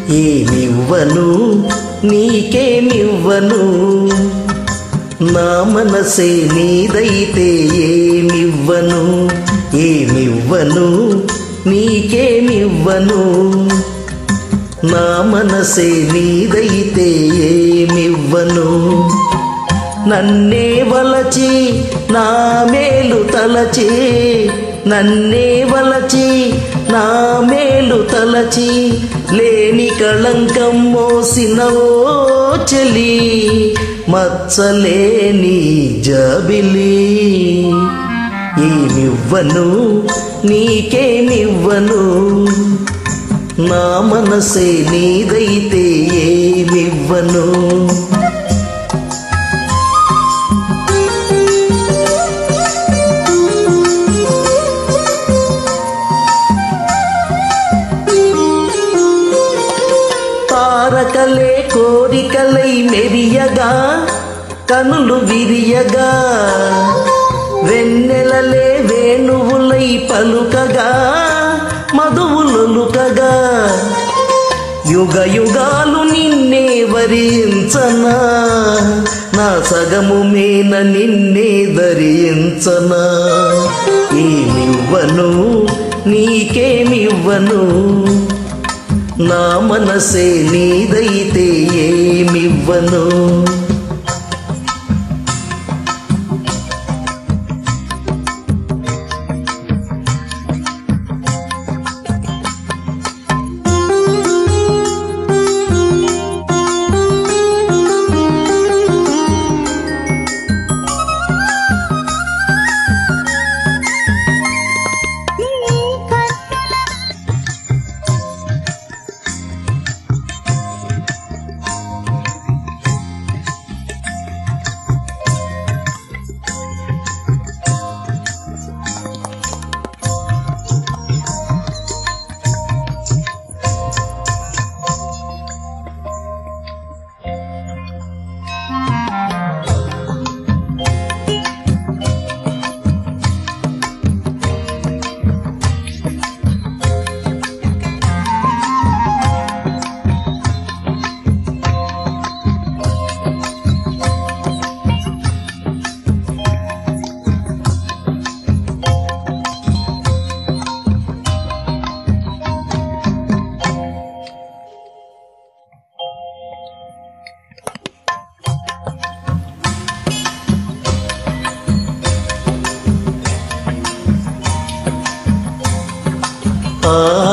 ఏమివ్వను నీకేమివ్వను నా మనసే నీదైతే ఏమివ్వను ఏమివ్వను నీకేమివ్వను నా మనసే నీదైతే ఏమివ్వను నన్నే వలచి నా మేలు తలచి నన్నే వలచి నా మేలు తలచి లేని కళంకం మోసిన ఓ చెలి మచ్చలేని జబిలి ఏమివ్వను నీకేమివ్వను నా మనసే నీదైతే ఏమివ్వను తారకలే కోరికలై మెరియగా కనులు విరియగా వెన్నెలలే వేణువులై పలుకగా మధువులొలుకగా యుగ యుగాలు నిన్నే వరించనా నా సగము మేన నిన్నే ధరించనా ఏమివ్వను నీకేమివ్వను నా మనసే నీదైతే ఏమివ్వను ఆ